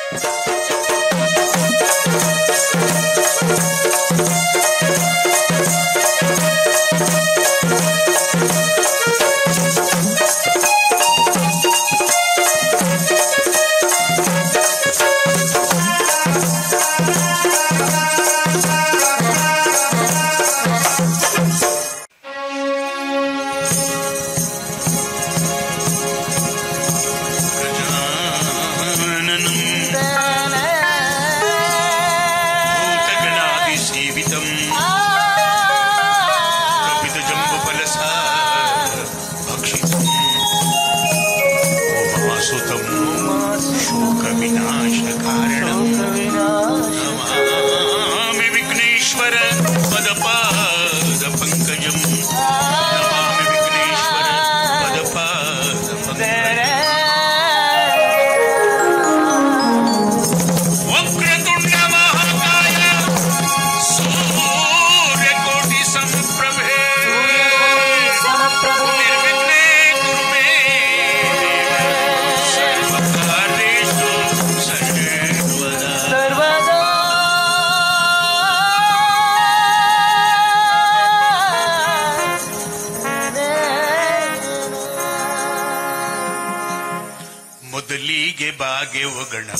गजाननं भूतगणादिसेवितम् कपितजम्बुफलसा भक्षितम् उमासुतं शोकविनाशकारणम् नमामि विघ्नेश्वर पदपादपङ्कजम् नमामि विघ्नेश्वर पदपादपङ्कजम् वक्रतुण्ड महाकाय सूर्यकोटि समप्रभे निर्विघ्ने कुरु मे देव सर्वकार्येषु सर्वदा ಮೊದಲಿಗೆ ಬಾಗೆ ಒಗಣಪ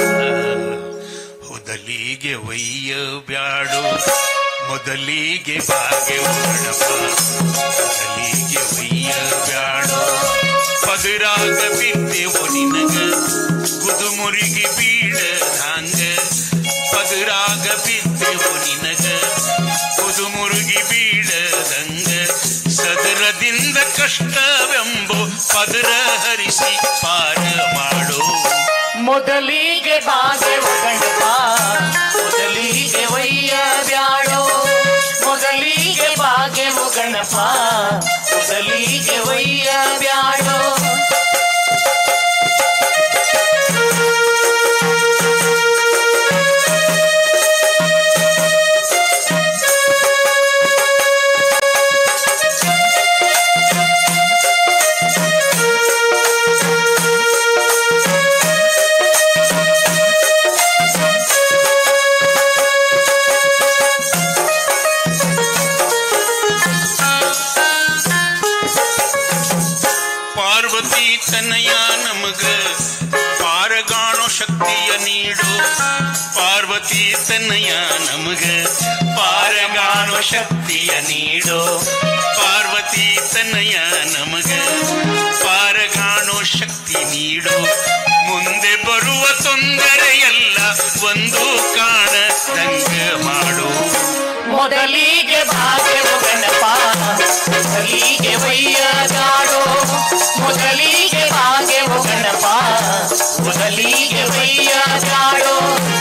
ಮೊದಲಿಗೆ ಒಯ್ಯ ಬ್ಯಾಡು ಮೊದಲಿಗೆ ಬಾಗೆ ಒಗಣಪ ಮೊದಲಿಗೆ ಒಯ್ಯ ಬ್ಯಾಡು ಪದರಾಗ ಬಿದ್ದೆವು ನಿನಗ ಗುದುಮುರುಗಿ ಬೀಳದಂಗ ಪದರಾಗ ಬಿದ್ದೆವು ನಿನಗ ಕುದುಮುರುಗಿ ಬೀಳದಂಗ ಸದರದಿಂದ ಕಷ್ಟವೆಂಬೋ ಪದರ ಹರಿಸಿ ಪಾರ ಮಾಡೋ ಮೊದಲಿಗೆ ಬಾಗೆ ಗಣಪ ಮೊದಲಿಗೆ ಒಯ್ಯ ಬ್ಯಾಡೋ ಮೊದಲಿಗೆ ಬಾಗೆ ಗಣಪ ಮೊದಲಿಗೆ ಒಯ್ಯ ಬ್ಯಾಡೋ ಪಾರ್ವತಿ ತನಯ ನಮಗ ಪಾರಗಾಣೋ ಶಕ್ತಿಯ ನೀಡು ಪಾರ್ವತಿ ತನಯ ನಮಗ ಪಾರಗಾಣೋ ಶಕ್ತಿಯ ನೀಡು ಪಾರ್ವತಿ ತನಯ ನಮಗ ಪಾರಗಾಣೋ ಶಕ್ತಿ ನೀಡು ಮುಂದೆ ಬರುವ ತೊಂದರೆಯಲ್ಲ ಒಂದು ಕಾಣದಂಗ ಮಾಡು ಮೊದಲಿಗೆ ಬಾಗೆ ಗಣಪ ಮೊದಲಿಗೆ ಒಯ್ಯ ಬ್ಯಾಡೋ ಮೊದಲಿಗೆ ಬಾಗೆ ಗಣಪ ಮೊದಲಿಗೆ ಒಯ್ಯ ಬ್ಯಾಡೋ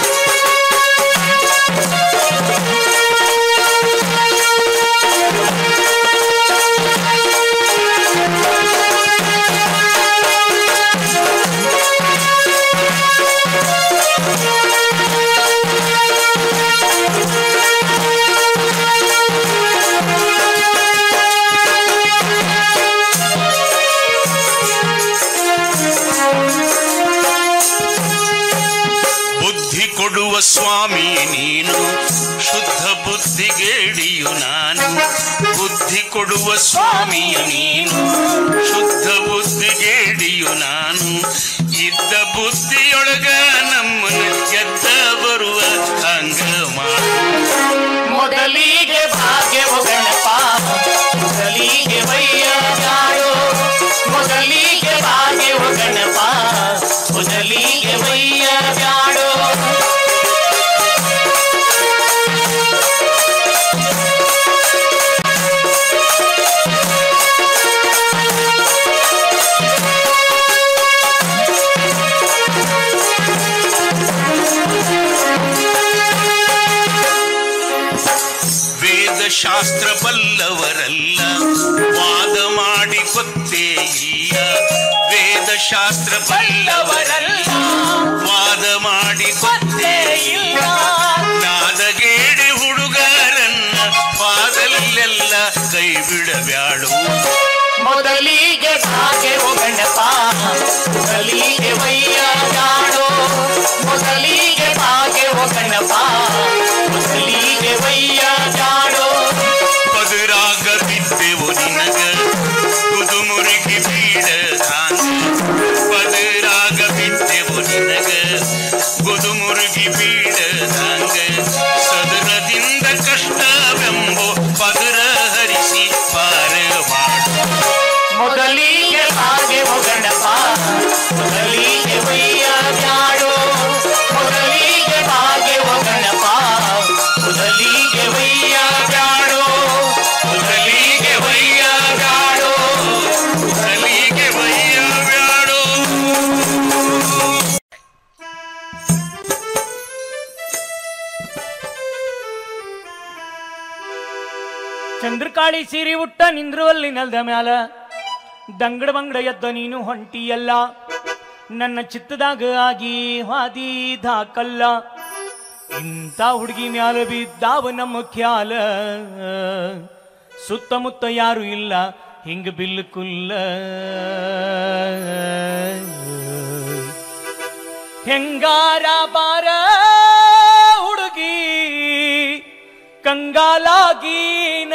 ಬುದ್ಧಿ ಕೊಡುವ ಸ್ವಾಮಿ ನೀನು ಶುದ್ಧ ಬುದ್ಧಿಗೇಡಿಯು ನಾನು ಬುದ್ಧಿ ಕೊಡುವ ಸ್ವಾಮಿಯ ನೀನು ಶುದ್ಧ ಬುದ್ಧಿಗೇಡಿಯು ನಾನು ಇದ್ದ ಬುದ್ಧಿಯೊಳಗ ನಮ್ಮನ್ನು ಗೆದ್ದ ಬರುವ ಹಂಗ ಮಾಡು ಮೊದಲಿಗೆ ಭಾಗ್ಯ ಗಣಪ ಮೊದಲಿಗೆ ವಯ್ಯ ಬ್ಯಾಡೋ ಮೊದಲಿಗೆ ಭಾಗ್ಯ ಗಣಪ ಮೊದಲಿಗೆ ವಯ್ಯ ಬ್ಯಾಡೋ ವೇದಶಾಸ್ತ್ರ ಬಲ್ಲವರಲ್ಲ ವಾದ ಮಾಡಿ ಗೊತ್ತೇ ಇಲ್ಲ ವೇದಶಾಸ್ತ್ರ ಬಲ್ಲವರಲ್ಲ ವಾದ ಮಾಡಿ ಗೊತ್ತೇ ಇಲ್ಲ ನಾದಗೇಡಿ ಹುಡುಗರನ್ನ ಪಾದಲ್ಲೆಲ್ಲ ಕೈ ಬಿಡಬ್ಯಾಡು ಮೊದಲಿಗೆ ಭಾಗ್ಯ ಗಣಪ ಮೊದಲಿಗೆ ವಯ್ಯ ಬ್ಯಾಡೋ ಚಂದ್ರಕಾಳಿ ಸೀರಿ ಉಟ್ಟ ನಿಂದ್ರುವಲ್ಲಿ ನೆಲ್ದ ಮ್ಯಾಲ ದಂಗಡ ಬಂಗಡ ಎದ್ದ ನೀನು ಹೊಂಟಿಯಲ್ಲ ನನ್ನ ಚಿತ್ತದಾಗ ಆಗಿ ಹಾದಿ ದಾಕಲ್ಲ ಇಂಥ ಹುಡುಗಿ ಮ್ಯಾಲ ಬಿದ್ದಾವ ನಮ್ಮ ಖ್ಯಾಲ ಸುತ್ತಮುತ್ತ ಯಾರು ಇಲ್ಲ ಹಿಂಗ ಬಿಲ್ಕುಲ್ಲ ಹೆಂಗಾರ ಬಾರ ಹುಡುಗಿ ಕಂಗಾಲಾಗೀನ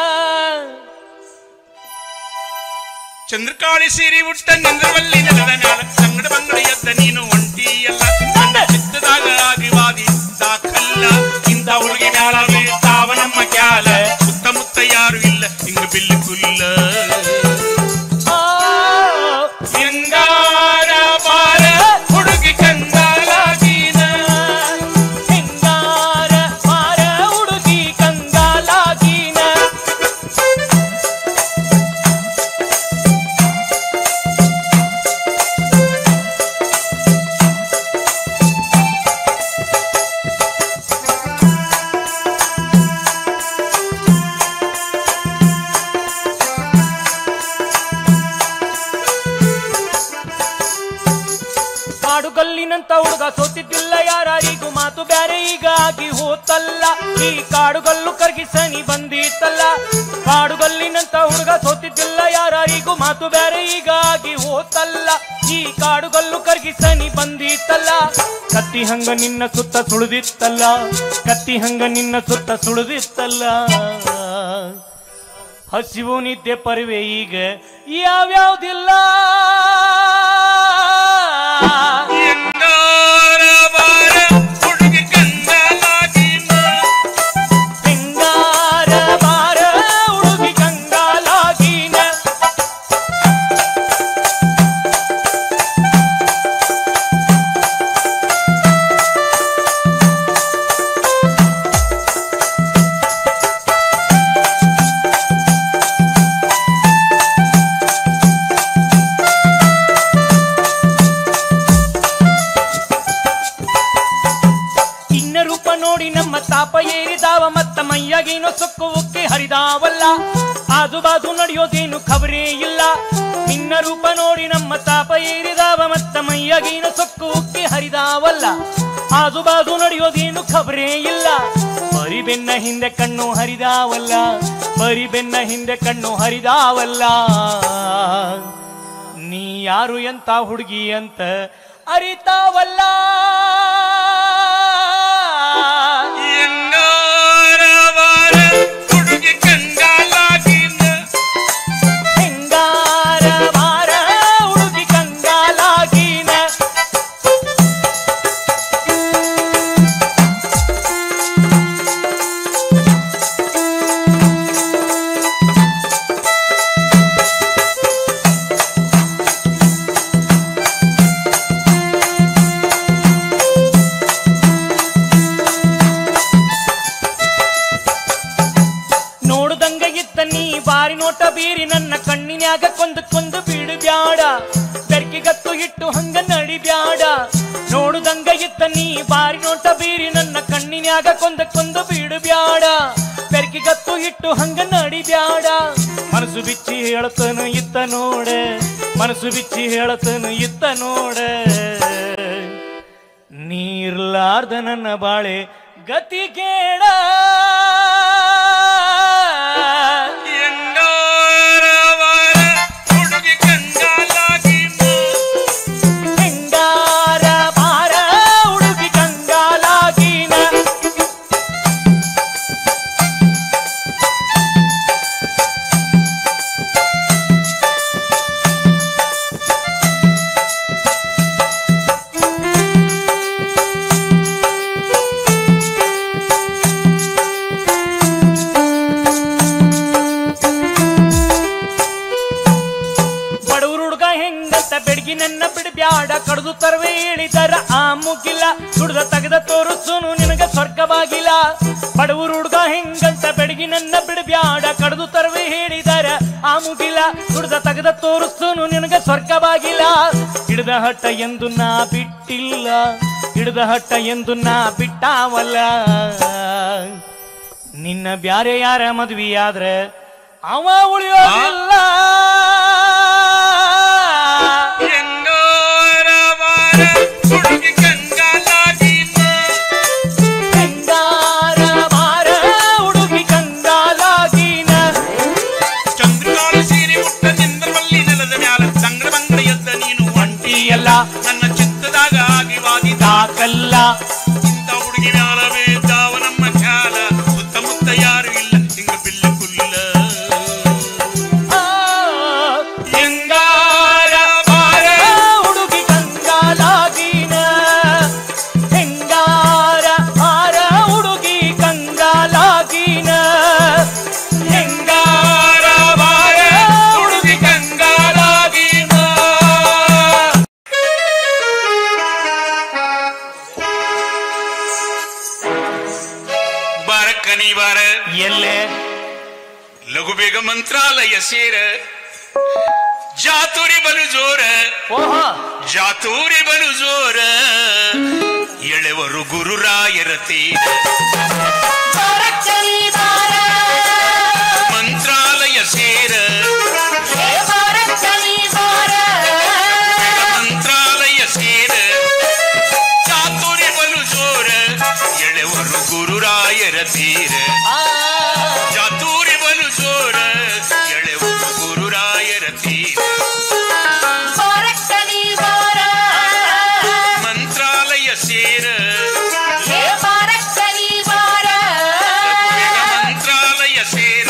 ಚಂದ್ರಕಾಳಿ ಸೀರಿ ಉಟ್ಟ ನಿಂದ್ರವಲ್ಲಿ ನೆಲದ ಮ್ಯಾಲ ಸಂಗಡ ಬಂಗಡ ಎದ್ದ ನೀನು ಒಂಟಿಯಲ್ಲ ನನ್ನ ಚಿತ್ತದಾಗ ಆಗಿವಾದಿ ದಾಖಲ್ಲ ಇಂಥ ಹುಡುಗಿ ಮ್ಯಾಲ ಬೀಳ್ತಾವ ನಮ್ಮ ಕ್ಯಾಲ ಸುತ್ತಮುತ್ತ ಯಾರು ಇಲ್ಲ ಹಿಂಗ ಬಿಲ್ಲು ಕುಲ್ಲ ಆ, ಹೆಂಗಾರ ಬಾರ ಹುಡುಗಿ ಕಂಗಾಲಾಗೀನ ಹೆಂಗಾರ ಬಾರ ಹುಡುಗಿ ಕಂಗಾಲಾಗೀನ ಕಾಡುಗಲ್ಲಿನಂತ ಹುಡುಗ ಸೋತಿದ್ದಿಲ್ಲ ಯಾರಿಗೂ ಮಾತು ಬ್ಯಾರೆ ಈಗ ಆಗಿ ಹೋತಲ್ಲ ಈ ಕಾಡುಗಲ್ಲು ಕರ್ಗಿಸನಿ ಬಂದಿತ್ತಲ್ಲ ಕಾಡುಗಲ್ಲಿನಂತ ಹುಡುಗ ಸೋತಿದ್ದಿಲ್ಲ ಯಾರಿಗೂ ಮಾತು ಬ್ಯಾರೆ ಈಗ ಆಗಿ ಹೋತಲ್ಲ ಈ ಕಾಡುಗಲ್ಲು ಕರ್ಗಿಸನಿ ಬಂದಿತ್ತಲ್ಲ ಕತ್ತಿ ಹಂಗ ನಿನ್ನ ಸುತ್ತ ಸುಳಿದಿತ್ತಲ್ಲ ಕತ್ತಿ ಹಂಗ ನಿನ್ನ ಸುತ್ತ ಸುಳಿದಿತ್ತಲ್ಲ ಹಸಿವು ನಿದ್ದೆ ಪರ್ವೆ ಈಗ ಯಾವ್ಯಾವ್ದಿಲ್ಲ ಹೆಂಗಾರ ಬಾರ ಹುಡುಗಿ ಕಂಗಾಲಾಗೀನ ಹೆಂಗಾರ ಬಾರ ಹುಡುಗಿ ಕಂಗಾಲಾಗೀನ ಇನ್ನ ರೂಪ ನೋಡಿ ನಮ್ಮ ತಾಪ ಏರಿದಾವ ಮತ್ತ ಮೈಯಾಗೇನೋ ಸೊಕ್ಕು ಉಕ್ಕಿ ಹರಿದಾವಲ್ಲ ಆಜು ಬಾಜು ನಡೆಯೋದೇನು ಖಬರೇ ಇಲ್ಲ ನಿನ್ನ ರೂಪ ನೋಡಿ ನಮ್ಮ ತಾಪ ಏರಿದಾವ ಮತ್ತ ಮೈಯಾಗೇನೋ ಸೊಕ್ಕು ಉಕ್ಕಿ ಹರಿದಾವಲ್ಲ ಆಜು ಬಾಜು ನಡೆಯೋದೇನು ಖಬರೇ ಇಲ್ಲ ಬರಿ ಬೆನ್ನ ಹಿಂದೆ ಕಣ್ಣು ಹರಿದಾವಲ್ಲ ಬರಿ ಬೆನ್ನ ಹಿಂದೆ ಕಣ್ಣು ಹರಿದಾವಲ್ಲ ನೀ ಯಾರು ಎಂತ ಹುಡುಗಿ ಅಂತ ಅರಿತಾವಲ್ಲ ಹೆಂಗಾರ ಬಾರ ಹುಡುಗಿ ಕಂಗಾಲಾಗೀನ ಹೆಂಗಾರ ಬಾರ ಹುಡುಗಿ ಕಂಗಾಲಾಗೀನ ನೋಡುದಂಗ ಇದ್ದ ನೀ ಬಾರಿ ನೋಟ ಬೀರಿ ನನ್ನ ಕಣ್ಣಿನ್ಯಾಗ ಕೊಂದು ಕೊಂದು ಬೀಡು ಬ್ಯಾಡ ಬೆರ್ಕಿಗತ್ತು ಇಟ್ಟು ಹಂಗ ನಡಿ ಬ್ಯಾಡ ನೋಡುದಂಗ ಇದ್ದ ನೀ ಬಾರಿ ನೋಟ ಬೀರಿ ನನ್ನ ಕಣ್ಣಿನ್ಯಾಗ ಕೊಂದ ಕೊಂದು ಬೀಡು ಬ್ಯಾಡ ಬೆರ್ಕಿಗತ್ತು ಇಟ್ಟು ಹಂಗ ನಡಿ ಬ್ಯಾಡ ಮನಸ್ಸು ಬಿಚ್ಚಿ ಹೇಳತನು ಇತ್ತ ನೋಡ ಮನಸ್ಸು ಬಿಚ್ಚಿ ಹೇಳತನು ಇತ್ತ ನೋಡ ನೀರ್ಲಾರ್ದ ನನ್ನ ಬಾಳೆ ಗತಿ ಕೇಳ ಹೆಂಗಾರ ಬಾರ ಹುಡುಗಿ ಕಂಗಾಲಾಗೀನ ಹೆಂಗಾರ ಬಾರ ಹುಡುಗಿ ಕಂಗಾಲಾಗೀನ ಬಡವ್ರ ಹುಡುಗ ಹೆಂಗಂತ ಬೆಡಗಿ ನನ್ನ ಬಿಡಬ್ಯಾಡ ಕಡ್ದು ತರವೆ ಹೇಳಿದರ ಆ ಮುಗಿಲ್ಲ ದುಡ್ದ ತೆಗೆದ ತೋರಿಸುನು ನಿನಗ ಸ್ವರ್ಗವಾಗಿಲ್ಲ ಬಡವ್ರ ಹುಡುಗ ಹೆಂಗಂತ ಬೆಡಗಿ ನನ್ನ ಬಿಡಬ್ಯಾಡ ಕಡ್ದು ತರವೆ ಹೇಳಿದರ ಆ ಮುಗಿಲ್ಲ ದುಡ್ದ ತೆಗೆದ ತೋರಿಸುನು ನಿನಗ ಸ್ವರ್ಗವಾಗಿಲ್ಲ ಹಿಡ್ದ ಹಟ್ಟ ಎಂದು ನಾ ಬಿಟ್ಟಿಲ್ಲ ಹಿಡ್ದ ಹಟ್ಟ ಎಂದು ನಾ ಬಿಟ್ಟಾವಲ್ಲ ನಿನ್ನ ಬ್ಯಾರೆ ಯಾರ ಮದ್ವಿ ಆದ್ರೆ ಅವ ಉಳಿಯೋದಿಲ್ಲ ಹೆಂಗೋರ ಬಾರ ಹುಡುಗಿ ಕಂಗಾಲಾಗಿನ ಹೆಂಗಾರ ಮಾರ ಹುಡುಗಿ ಕಂಗಾಲಾಗಿನ ಚಂದ್ರಗಾಳ ಸೀರೆ ಮುಟ್ಟ ಚಂದ್ರಮಲ್ಲಿ ನೆಲದ ಮ್ಯಾಲ ಸಂಗಡ ಬಂಗಡ ಎದ್ದ ನೀನು ಒಂಟಿ ಎಲ್ಲ ನನ್ನ ಚಿತ್ತದಾಗ ಆಗಿ ವಾದಿದ ತಾಕಲ್ಲ ಇಂಥ ಹುಡುಗಿ ಮ್ಯಾಲ ಬೇದಾವ ನಮ್ಮ ಖ್ಯಾಲ ಸುತ್ತಮುತ್ತ ಯಾರು ಇಲ್ಲ ಹಿಂಗ ಬಿಲ್ಲ ಕುಲ್ಲ ಆ, ಹೆಂಗಾರ ಬಾರ ಹುಡುಗಿ ಕಂಗಾಲಾಗಿನ ಹೆಂಗಾರ ಮಾರ ಹುಡುಗಿ ಕಂಗಾಲಾಗಿನ ಹೆಂಗಾರ ಬಾರ ಹುಡುಗಿ ಕಂಗಾಲಾಗಿನ ಬಾರ ಕನಿ ಬಾರ ಎಲ್ಲೇ ಲಘು ಬೇಗ ಮಂತ್ರಾಲಯ ಸೇರ ಜಾತುರಿ ಬಲು ಜೋರ ಓಹ ಜಾತೂರಿ ಬಲು ಜೋರ ಎಳೆವರು ಗುರುರಾಯರ ತೀರ ಬಾರಕ್ಕನಿ ಬಾರ ಮಂತ್ರಾಲಯ ಸೇರ ಹೇ ಬಾರಕ್ಕನಿ ಬಾರ ಮಂತ್ರಾಲಯ ಸೇರ ಚಾತುರಿ ಬಲು ಜೋರ ಎಳೆವರು ಗುರುರಾಯರ ತೀರ ಆ, ಚಾತುರಿ ಬಲು ಜೋರ ಎಳೆವರು ಗುರುರಾಯರ ತೀರ ಬಾರಕ್ಕನಿ ಬಾರ ಮಂತ್ರಾಲಯ ಸೇರ ಹೇ ಬಾರಕ್ಕನಿ ಬಾರ ಮಂತ್ರಾಲಯ ಸೇರ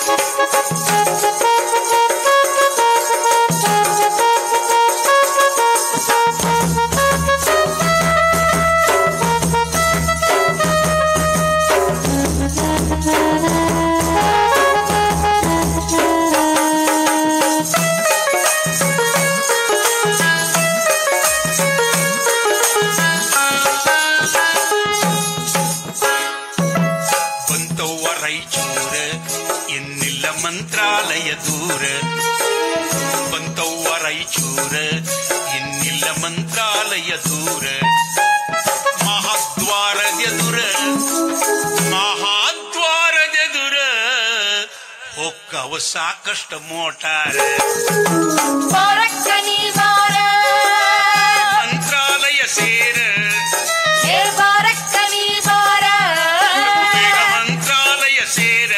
ಬಂತವ್ವ ರಾಯಚೂರ ಎನ್ನಿಲ್ಲ ಮಂತ್ರಾಲಯ ದೂರ ಬಂತವ್ವ ರಾಯಚೂರ ಎನ್ನಿಲ್ಲ ಮಂತ್ರಾಲಯ ದೂರ ಮಹಾದ್ವಾರದೆದುರ ಮಹಾದ್ವಾರದೆದುರ ಹೊಕ್ಕವ ಸಾಕಷ್ಟು ಮೋಟಾರ ಬಾರಕ್ಕನಿ ಬಾರ ಮಂತ್ರಾಲಯ ಸೇರ ಹೇ ಬಾರಕ್ಕನಿ ಬಾರ ಬೇಗ ಮಂತ್ರಾಲಯ ಸೇರ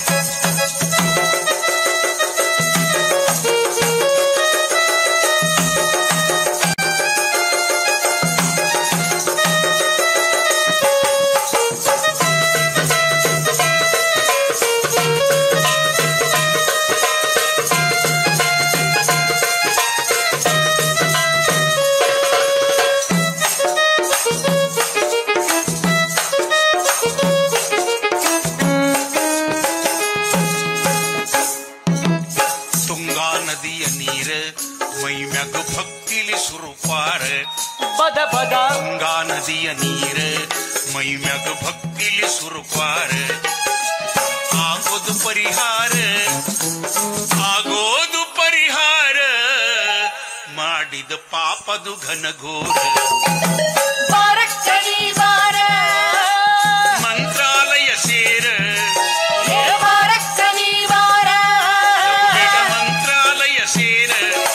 ತುಂಗಾ ನದಿಯ ನೀರ ಮೈ ಮ್ಯಾಗ ಭಕ್ತಿಲಿ ಸುರುಪಾರ ಬದ ಬದ ತುಂಗಾ ನದಿಯ ನೀರ ಮೈ ಮ್ಯಾಗ ಭಕ್ತಿಲಿ ಸುರುಪಾರ ಆಗೋದು ಪರಿಹಾರ ಆಗೋದು ಪರಿಹಾರ ಮಾಡಿದ ಪಾಪದು ಘನಘೋರ ಬಾರಕ್ಕನಿ ಬಾರ ಮಂತ್ರಾಲಯ ಸೇರ ಹೇ ಬಾರಕ್ಕನಿ ಬಾರ ಬೇಗ ಮಂತ್ರಾಲಯ ಸೇರ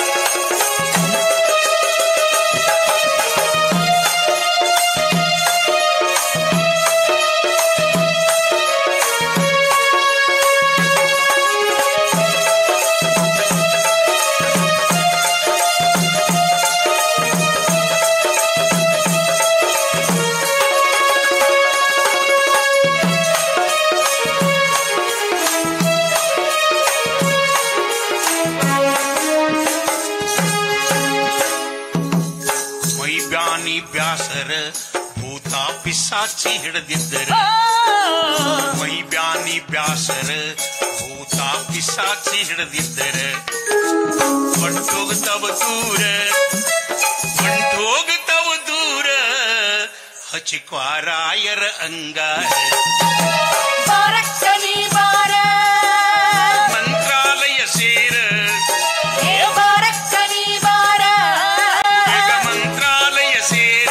ಮೈ ಬ್ಯಾನಿ ಬ್ಯಾಸರ ಭೂತ ಪಿಸಾಚಿ ಹಿಡಿದಿದ್ದರ ಮೈ ಬ್ಯಾನಿ ಬ್ಯಾಸರ ಭೂತ ಪಿಸಾಚಿ ಹಿಡಿದಿದ್ದರ ಹೊಂಟೋಗ್ತವ ದೂರ ಹೊಂಟೋಗ್ತವ ದೂರ ಹಚಿಕ್ವಾರಾಯರ ಅಂಗಾರ ಬಾರಕ್ಕನಿ ಬಾರ ಮಂತ್ರಾಲಯ ಸೇರ ಹೇ ಬಾರಕ್ಕನಿ ಬಾರ ಬೇಗ ಮಂತ್ರಾಲಯ ಸೇರ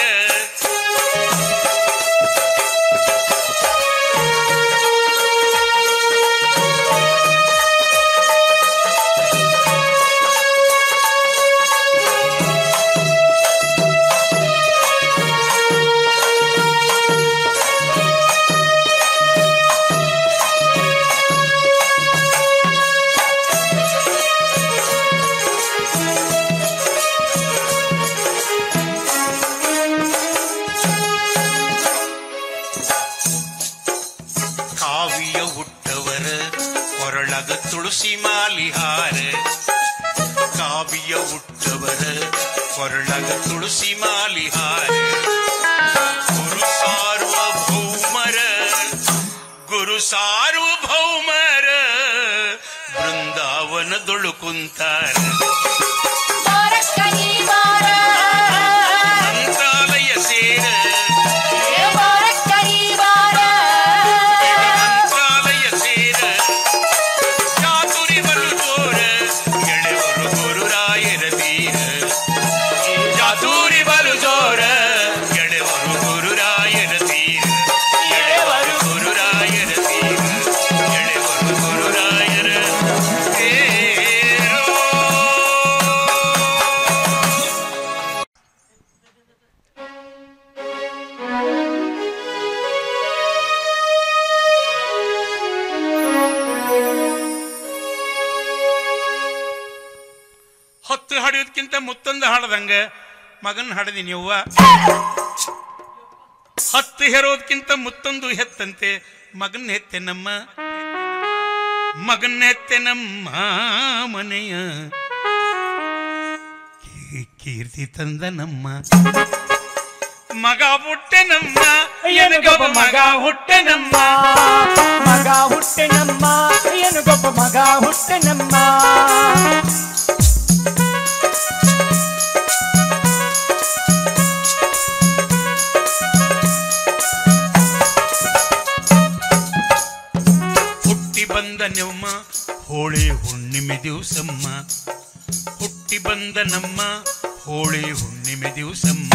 ಒಳಗ ತುಳಸಿ ಮಾಲಿಹಾರ ಗುರು ಸಾರ್ವಭೌಮರ ಗುರು ಸಾರ್ವಭೌಮರ ಬೃಂದಾವನದೊಳು ಕುಂತಾರ ಬಾರಕ್ಕ ನೀ ಬಾರ ಮಂತ್ರಾಲಯ ಸೇರ ಏ ಬಾರಕ್ಕ ನೀ ಬಾರ ಮಂತ್ರಾಲಯ ಸೇರ ಚಾತುರಿ ಬಲು ಜೋರ ಎಳೆವರು ಗುರುರಾಯರ ತೀರ ಚಾತುರಿ ಬಲು ಜೋರ ಎಳೆವರು ಗುರುರಾಯರ ತೀರ ಎಳೆವರು ಗುರುರಾಯರ ತೀರ ಎಳೆವರು ಗುರುರಾಯರ ತೇರೋ ಹೊತ್ತು ಹಾಡೋದಕ್ಕಿಂತ ಮುತ್ತೊಂದು ಹಾಡದಂಗ ಮಗನ್ ಹಾಡದಿನಿ ಅವ್ವ ಹತ್ತು ಹೆರೋದಕ್ಕಿಂತ ಮುತ್ತೊಂದು ಹೆತ್ತಂತೆ ಮಗನ್ ಹೆತ್ತೆ ನಮ್ಮ ಮಗನ್ ಹೆತ್ತೆ ನಮ್ಮ ಮನೆಯ ಕೀ- ಕೀರ್ತಿ ತಂದ ನಮ್ಮ ಮಗ ಹುಟ್ಟೆ ನಮ್ಮ ಎನಗೊಬ್ಬ ಮಗ ಹುಟ್ಟೆ ನಮ್ಮ ಮಗ ಹುಟ್ಟೆ ನಮ್ಮ ಏನು ಗೊಬ್ಬ ಮಗ ಹುಟ್ಟೆ ನಮ್ಮ ಹುಟ್ಟಿ ಬಂದ ನಮ್ಮ ಹೋಳಿ ಹುಣ್ಣಿಮೆ ದಿವಸಮ್ಮ ಹುಟ್ಟಿ ಬಂದ ನಮ್ಮ ಹೋಳಿ ಹುಣ್ಣಿಮೆ ದಿವಸಮ್ಮ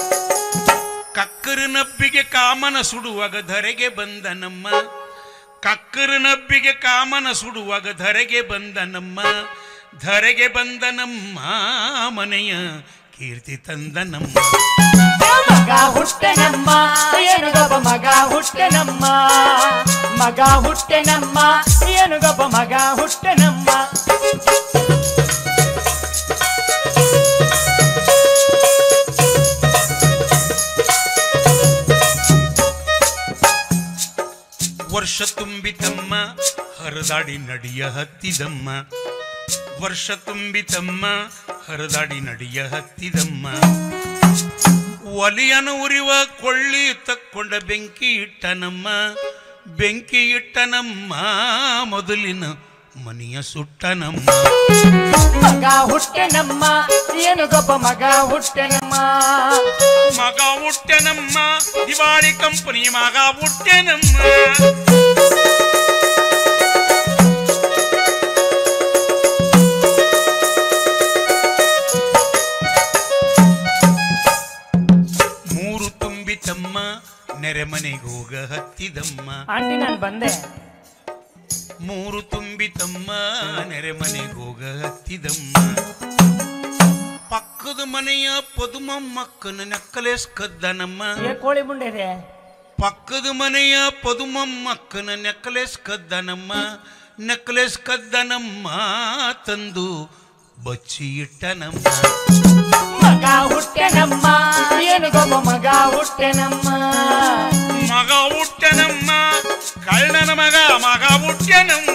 ಕಕ್ಕರ ನಬ್ಬಿಗೆ ಕಾಮನ ಸುಡುವಾಗ ಧರೆಗೆ ಬಂದ ನಮ್ಮ ಕಕ್ಕರ ನಬ್ಬಿಗೆ ಕಾಮನ ಸುಡುವಾಗ ಧರೆಗೆ ಬಂದ ನಮ್ಮ ಧರೆಗೆ ಬಂದ ನಮ್ಮ ಮನೆಯ ಕೀರ್ತಿ ತಂದ ನಮ್ಮ ಮಗ ಹುಟ್ಟೆ ನಮ್ಮ ಏನು ಗೊಬ್ಬ ಮಗ ಹುಟ್ಟೆ ನಮ್ಮ ಮಗ ಹುಟ್ಟೆ ನಮ್ಮ ಏನು ಗೊಬ್ಬ ಮಗ ಹುಟ್ಟೆ ನಮ್ಮ ವರ್ಷ ತುಂಬಿತಮ್ಮ ಹರದಾಡಿ ನಡಿಯ ಹತ್ತಿದಮ್ಮ ವರ್ಷ ತುಂಬಿತಮ್ಮ ಹರದಾಡಿ ನಡಿಯ ಹತ್ತಿದಮ್ಮ ಒಲಿಯನು ಉರಿವ ಕೊಳ್ಳಿ ತಕ್ಕೊಂಡ ಬೆಂಕಿ ಇಟ್ಟನಮ್ಮ ಬೆಂಕಿ ಇಟ್ಟನಮ್ಮ ಮೊದಲಿನ ಮನೆಯ ಸುಟ್ಟನಮ್ಮ ಮಗ ಹುಟ್ಟೆ ನಮ್ಮ ಏನು ಗೊಬ್ಬ ಮಗ ಹುಟ್ಟೆ ನಮ್ಮ ಮಗ ಹುಟ್ಟೆನಮ್ಮ ದಿವಾಳಿ ಕಂಪನಿ ಮಗ ಹುಟ್ಟೆನಮ್ಮ ಮೂರು ತುಂಬಿತಮ್ಮ ನೆರೆಮನೆಗೋಗ ಹತ್ತಿದಮ್ಮ ಆಂಟಿ ನಾನು ಬಂದೆ ಮೂರು ತುಂಬಿತಮ್ಮ ನೆರೆಮನೆಗೋಗ ಹತ್ತಿದಮ್ಮ ಪಕ್ಕದ ಮನೆಯ ಪದುಮಮ್ಮಕ್ಕನ ನೆಕ್ಕಲೇಸ್ ಕದ್ದನಮ್ಮ ಏ ಕೋಳಿ ಮುಂಡೆ ಇದೆ ಪಕ್ಕದ ಮನೆಯ ಪದುಮಮ್ಮಕ್ಕನ ನೆಕ್ಲೆಸ್ ಕದ್ದನಮ್ಮ ನೆಕ್ಲೆಸ್ ಕದ್ದನಮ್ಮ ತಂದು ಬಚ್ಚಿ ಇಟ್ಟನಮ್ಮ ಮಗ ಹುಟ್ಟೆ ನಮ್ಮ ಏನು ಗೊಬ್ಬ ಮಗ ಹುಟ್ಟೆ ನಮ್ಮ ಮಗ ಹುಟ್ಟನಮ್ಮ ಕಳ್ಳನ ಮಗ ಮಗ ಹುಟ್ಟನಮ್ಮ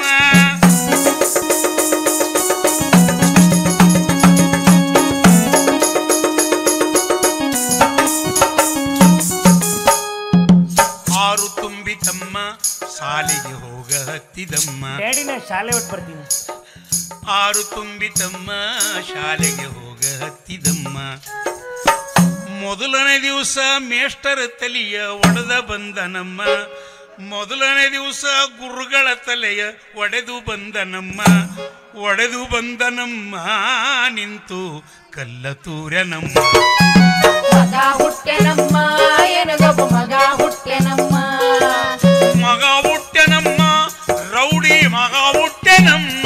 ಆರು ತುಂಬಿತಮ್ಮ ಸಾಲಿಗೆ ಹೋಗ ಹತ್ತಿದಮ್ಮ ಡ್ಯಾಡಿ ನಾನು ಶಾಲೆ ಹೊಟ್ಟು ಬರ್ತೀನಿ ಆರು ತುಂಬಿತಮ್ಮ ಶಾಲೆಗೆ ಹೋಗ ಹತ್ತಿದಮ್ಮ ಮೊದಲನೇ ದಿವಸ ಮೇಷ್ಟರ ತಲೆಯ ಒಡೆದ ಬಂದನಮ್ಮ ಮೊದಲನೇ ದಿವಸ ಗುರುಗಳ ತಲೆಯ ಒಡೆದು ಬಂದನಮ್ಮ ಒಡೆದು ಬಂದನಮ್ಮ ನಿಂತು ಕಲ್ಲ ತೂರನಮ್ಮ ಮಗ ಹುಟ್ಟೆ ನಮ್ಮ ಏನು ಗೊಬ್ಬ ಮಗ ಹುಟ್ಟೆ ನಮ್ಮ ಮಗ ಹುಟ್ಟೆನಮ್ಮ ರೌಡಿ ಮಗ ಹುಟ್ಟೆನಮ್ಮ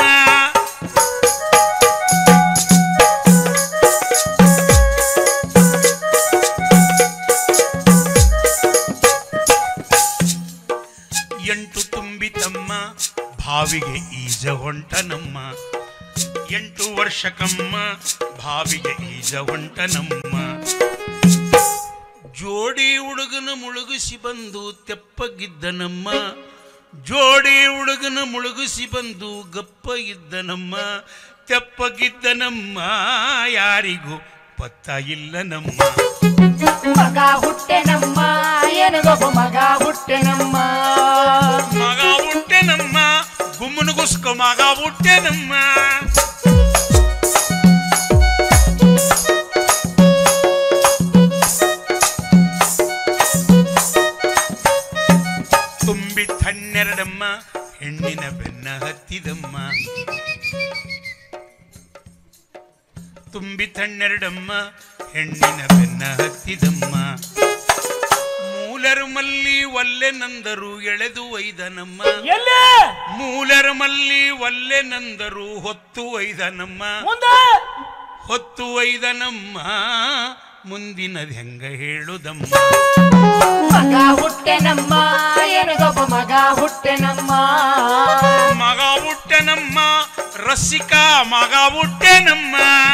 ಎಂಟು ತುಂಬಿತಮ್ಮ ಭಾವಿಗೆ ಈಜ ಹೊಂಟನಮ್ಮ ಎಂಟು ವರ್ಷಕ್ಕಮ್ಮ ಭಾವಿಗೆ ಈಜ ಹೊಂಟನಮ್ಮ ಜೋಡಿ ಹುಡುಗನ ಮುಳುಗಿಸಿ ಬಂದು ತೆಪ್ಪಗಿದ್ದನಮ್ಮ ಜೋಡಿ ಹುಡುಗನ ಮುಳುಗಿಸಿ ಬಂದು ಗಪ್ಪ ಇದ್ದನಮ್ಮ ತೆಪ್ಪಗಿದ್ದನಮ್ಮ ಯಾರಿಗೂ ಪತ್ತ ಇಲ್ಲ ನಮ್ಮ ಮಗ ಹುಟ್ಟೆನಮ್ಮ ಎನಗೊಬ್ಬ ಮಗ ಹುಟ್ಟೆನಮ್ಮ ಮಗ ಹುಟ್ಟೆ ನಮ್ಮ ಗುಮ್ಮನಗುಸ್ಕೊ ಮಗ ಹುಟ್ಟೆ ನಮ್ಮ ತುಂಬಿ ಹನ್ನೆರಡಮ್ಮ ಹೆಣ್ಣಿನ ಬೆನ್ನ ಹತ್ತಿದಮ್ಮ ತುಂಬಿ ಹನ್ನೆರಡಮ್ಮ ಹೆಣ್ಣಿನ ಬೆನ್ನ ಹತ್ತಿದಮ್ಮ ಮೂಲರು ಮಲ್ಲಿ ಒಲ್ಲೆ ನಂದರು ಎಳೆದು ಒಯ್ದನಮ್ಮ ಎಲ್ಲಿ ಮೂಲರ ಮಲ್ಲಿ ಒಲ್ಲೆ ನಂದರು ಹೊತ್ತು ಒಯ್ದನಮ್ಮ ಮುಂದೆ ಹೊತ್ತು ಒಯ್ದನಮ್ಮ ಮುಂದಿನದ ಹೆಂಗ ಹೇಳುದಮ್ಮ ಮಗ ಹುಟ್ಟೆನಮ್ಮ ಎನಗೊಬ್ಬ ಮಗ ಹುಟ್ಟೆನಮ್ಮ ಮಗ ಹುಟ್ಟೆನಮ್ಮ ರಸಿಕ ಮಗ ಹುಟ್ಟೆನಮ್ಮ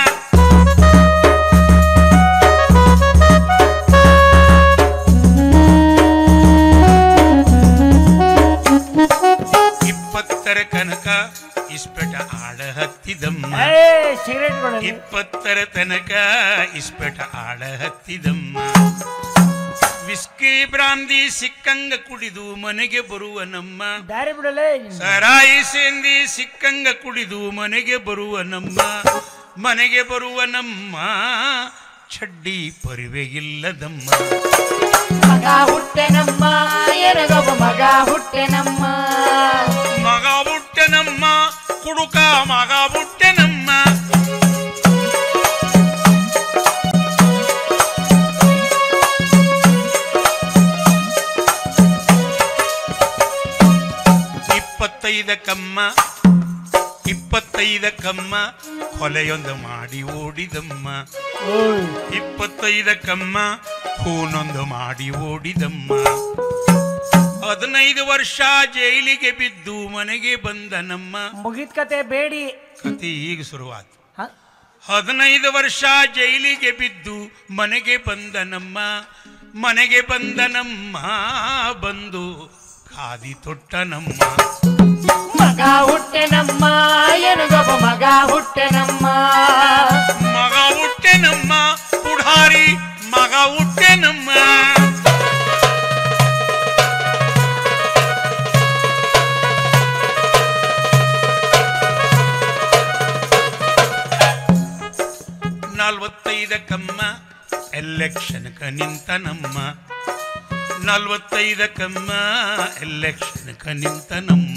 ಇಪ್ಪತ್ತರ ಕನಕ ಇಸ್ಪೆಟ ಆಡ ಹತ್ತಿದಮ್ಮ ಏ ಸಿಗರೇಟ್ಗಳಲ್ಲಿ ಇಪ್ಪತ್ತರ ತನಕ ಇಸ್ಪೆಟ ಆಡ ಹತ್ತಿದಮ್ಮ ವಿಸ್ಕಿ ಬ್ರಾಂದಿ ಸಿಕ್ಕಂಗ ಕುಡಿದು ಮನೆಗೆ ಬರುವ ನಮ್ಮ ದಾರಿ ಬಿಡಲೇ ಸರಾಯಿ ಸೇಂದಿ ಸಿಕ್ಕಂಗ ಕುಡಿದು ಮನೆಗೆ ಬರುವ ನಮ್ಮ ಮನೆಗೆ ಬರುವ ನಮ್ಮ ಚಡ್ಡಿ ಪರಿವೆ ಇಲ್ಲದಮ್ಮ ಮಗ ಹುಟ್ಟೆನಮ್ಮ ಎನಗೊಬ್ಬ ಮಗ ಹುಟ್ಟೆನಮ್ಮ ಮಗ ಬುಟ್ಟೆ ನಮ್ಮ ಕುಡುಕ ಮಗ ಬುಟ್ಟೆ ನಮ್ಮ ಇಪ್ಪತ್ತೈದಕ್ಕಮ್ಮ ಇಪ್ಪತ್ತೈದಕ್ಕಮ್ಮ ಕೊಲೆಯೊಂದು ಮಾಡಿ ಓಡಿದಮ್ಮ ಇಪ್ಪತ್ತೈದಕ್ಕಮ್ಮ ಹೂನೊಂದು ಮಾಡಿ ಓಡಿದಮ್ಮ ಹದಿನೈದು ವರ್ಷ ಜೈಲಿಗೆ ಬಿದ್ದು ಮನೆಗೆ ಬಂದ ನಮ್ಮ ಮುಗಿದ ಕತೆ ಬೇಡಿ ಕತೆ ಈಗ ಶುರುವಾತು ಹ? ಹದಿನೈದು ವರ್ಷ ಜೈಲಿಗೆ ಬಿದ್ದು ಮನೆಗೆ ಬಂದ ನಮ್ಮ ಮನೆಗೆ ಬಂದ ನಮ್ಮ ಬಂದು ಖಾದಿ ತೊಟ್ಟ ನಮ್ಮ ಮಗ ಹುಟ್ಟೆನಮ್ಮ ಎನಗೊಬ್ಬ ಮಗ ಹುಟ್ಟೆನಮ್ಮ ಮಗ ಹುಟ್ಟೆ ನಮ್ಮ ಪುಢಾರಿ ಮಗ ಹುಟ್ಟೆ ನಮ್ಮ ನಲ್ವತ್ತೈದಕ್ಕಮ್ಮ ಎಲೆಕ್ಷನ್ಕ ನಿಂತ ನಮ್ಮ ನಲ್ವತ್ತೈದಕ್ಕಮ್ಮ ಎಲೆಕ್ಷನ್ಕ ನಿಂತ ನಮ್ಮ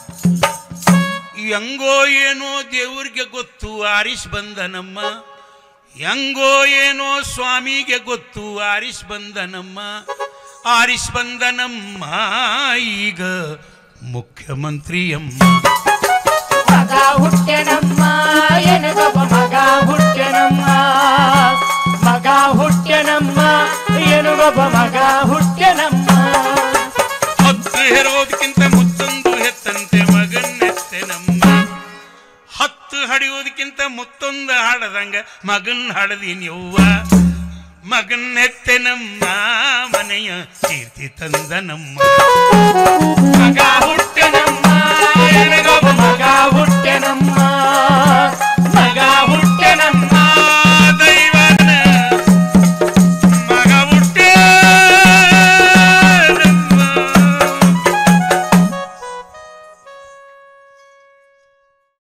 ಹೆಂಗೋ ಏನೋ ದೇವ್ರಿಗೆ ಗೊತ್ತು ಆರಿಸ್ ಬಂದ ನಮ್ಮ ಹೆಂಗೋ ಏನೋ ಸ್ವಾಮಿಗೆ ಗೊತ್ತು ಆರಿಸ್ ಬಂದ ನಮ್ಮ ಆರಿಸ್ ಬಂದ ನಮ್ಮ ಈಗ ಮುಖ್ಯಮಂತ್ರಿಯಮ್ಮ ಮಗ ಹುಟ್ಟೆನಮ್ಮ ಎನಗೊಬ್ಬ ಮಗ ಹುಟ್ಟೆನಮ್ಮ ಮಗ ಹುಟ್ಟೆನಮ್ಮ ಎನಗೊಬ್ಬ ಮಗ ಹುಟ್ಟೆನಮ್ಮ ಹತ್ತು ಹೆರೋದಕ್ಕಿಂತ ಮುತ್ತೊಂದು ಹೆತ್ತಂತೆ ಮಗನ್ನೆತ್ತೆ ನಮ್ಮ ಹತ್ತು ಹಡಿಯೋದಕ್ಕಿಂತ ಮುತ್ತೊಂದು ಹಾಡದಂಗ ಮಗನ್ ಹಾಡದೀನಿ ಯವ್ವ ಮಗನ್ನೆತ್ತೆ ನಮ್ಮ ಮನೆಯ ಕೀರ್ತಿ ತಂದ ನಮ್ಮ ಮಗ ಹುಟ್ಟ